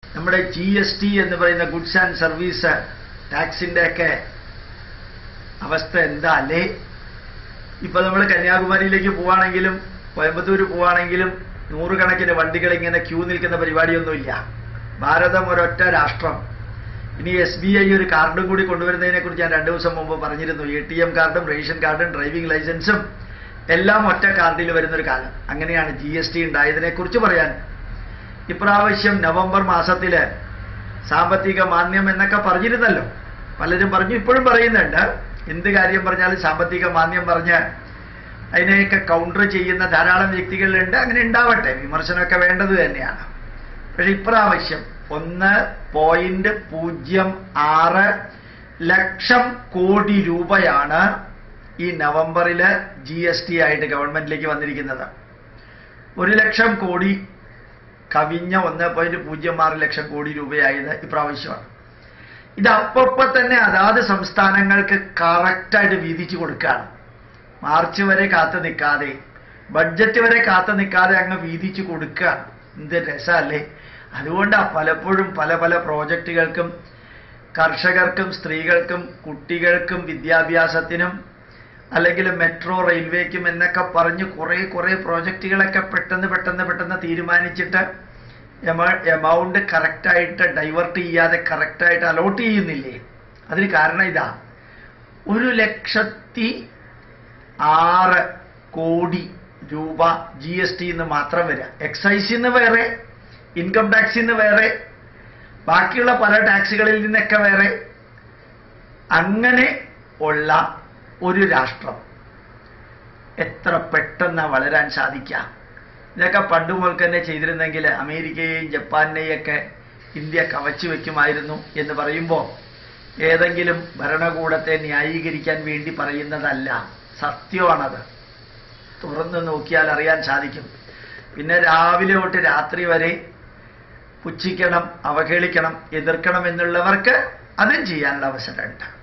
നമ്മുടെ G S T എന്ന് പറയുന്ന ഗുഡ്സ് ആൻഡ് സർവീസ് ടാക്സിന്റെ ഒക്കെ അവസ്ഥ എന്താ അല്ലേ ഇപ്പൊ നമ്മൾ കന്യാകുമാരിയിലേക്ക് പോവാണെങ്കിലും കോയമ്പത്തൂർ പോവാണെങ്കിലും നൂറുകണക്കിന് വണ്ടികൾ ഇങ്ങനെ ക്യൂ നിൽക്കുന്ന പരിപാടിയൊന്നുമില്ല ഭാരതം ഒരൊറ്റ രാഷ്ട്രം ഇനി എസ് ബി ഐ ഒരു കാർഡും കൂടി കൊണ്ടുവരുന്നതിനെ കുറിച്ച് ഞാൻ രണ്ടു ദിവസം മുമ്പ് പറഞ്ഞിരുന്നു എ ടി എം കാർഡും റേഷൻ കാർഡും ഡ്രൈവിംഗ് ലൈസൻസും എല്ലാം ഒറ്റ കാർഡിൽ വരുന്നൊരു കാലം അങ്ങനെയാണ് ജി എസ് ടി ഉണ്ടായതിനെ കുറിച്ച് പറയാൻ ഇപ്രാവശ്യം നവംബർ മാസത്തില് സാമ്പത്തിക മാന്യം എന്നൊക്കെ പറഞ്ഞിരുന്നല്ലോ പലരും പറഞ്ഞു ഇപ്പോഴും പറയുന്നുണ്ട് എന്ത് കാര്യം പറഞ്ഞാലും സാമ്പത്തിക മാന്യം പറഞ്ഞ് അതിനെയൊക്കെ കൗണ്ടർ ചെയ്യുന്ന ധാരാളം വ്യക്തികളുണ്ട് അങ്ങനെ ഉണ്ടാവട്ടെ വിമർശനമൊക്കെ വേണ്ടത് തന്നെയാണ് പക്ഷെ ഇപ്രാവശ്യം ഒന്ന് പോയിന്റ് പൂജ്യം ആറ് ലക്ഷം കോടി രൂപയാണ് ഈ നവംബറില് ജി എസ് ടി ആയിട്ട് ഗവൺമെന്റിലേക്ക് വന്നിരിക്കുന്നത് ഒരു ലക്ഷം കോടി കവിഞ്ഞ ഒന്ന് പോയിന്റ് പൂജ്യം ആറ് ലക്ഷം കോടി രൂപയായത് ഇപ്രാവശ്യമാണ് ഇത് അപ്പപ്പോ തന്നെ അതാത് സംസ്ഥാനങ്ങൾക്ക് കറക്റ്റായിട്ട് വീതിച്ചു കൊടുക്കുകയാണ് മാർച്ച് വരെ കാത്തു നിൽക്കാതെ ബഡ്ജറ്റ് വരെ കാത്തു നിൽക്കാതെ അങ്ങ് വീതിച്ചു കൊടുക്കുകയാണ് എന്ത് രസമല്ലേ അതുകൊണ്ടാണ് പലപ്പോഴും പല പല പ്രോജക്റ്റുകൾക്കും കർഷകർക്കും സ്ത്രീകൾക്കും കുട്ടികൾക്കും വിദ്യാഭ്യാസത്തിനും അല്ലെങ്കിൽ മെട്രോ റെയിൽവേക്കും എന്നൊക്കെ പറഞ്ഞ് കുറേ കുറേ പ്രോജക്റ്റുകളൊക്കെ പെട്ടെന്ന് പെട്ടെന്ന് പെട്ടെന്ന് തീരുമാനിച്ചിട്ട് എമൗണ്ട് കറക്റ്റായിട്ട് ഡൈവേർട്ട് ചെയ്യാതെ കറക്റ്റായിട്ട് അലോട്ട് ചെയ്യുന്നില്ലേ അതിന് കാരണം ഇതാ ഒരു ലക്ഷത്തി ആറ് കോടി രൂപ ജി എസ് ടി മാത്രം വരിക എക്സൈസിൽ നിന്ന് വേറെ ഇൻകം ടാക്സിൽ നിന്ന് വേറെ ബാക്കിയുള്ള പല ടാക്സുകളിൽ നിന്നൊക്കെ വേറെ അങ്ങനെ ഉള്ള ഒരു രാഷ്ട്രം എത്ര പെട്ടെന്ന് വളരാൻ സാധിക്കാം ഇതൊക്കെ പണ്ട് മുതൽ തന്നെ ചെയ്തിരുന്നെങ്കിൽ അമേരിക്കയെയും ജപ്പാനെയും ഒക്കെ ഇന്ത്യ കവച്ചു വെക്കുമായിരുന്നു എന്ന് പറയുമ്പോൾ ഏതെങ്കിലും ഭരണകൂടത്തെ ന്യായീകരിക്കാൻ വേണ്ടി പറയുന്നതല്ല സത്യമാണത് തുറന്നു നോക്കിയാൽ അറിയാൻ സാധിക്കും പിന്നെ രാവിലെ തൊട്ട് രാത്രി വരെ പുച്ഛിക്കണം അവഹേളിക്കണം എതിർക്കണം എന്നുള്ളവർക്ക് അതും ചെയ്യാനുള്ള അവസരമുണ്ട്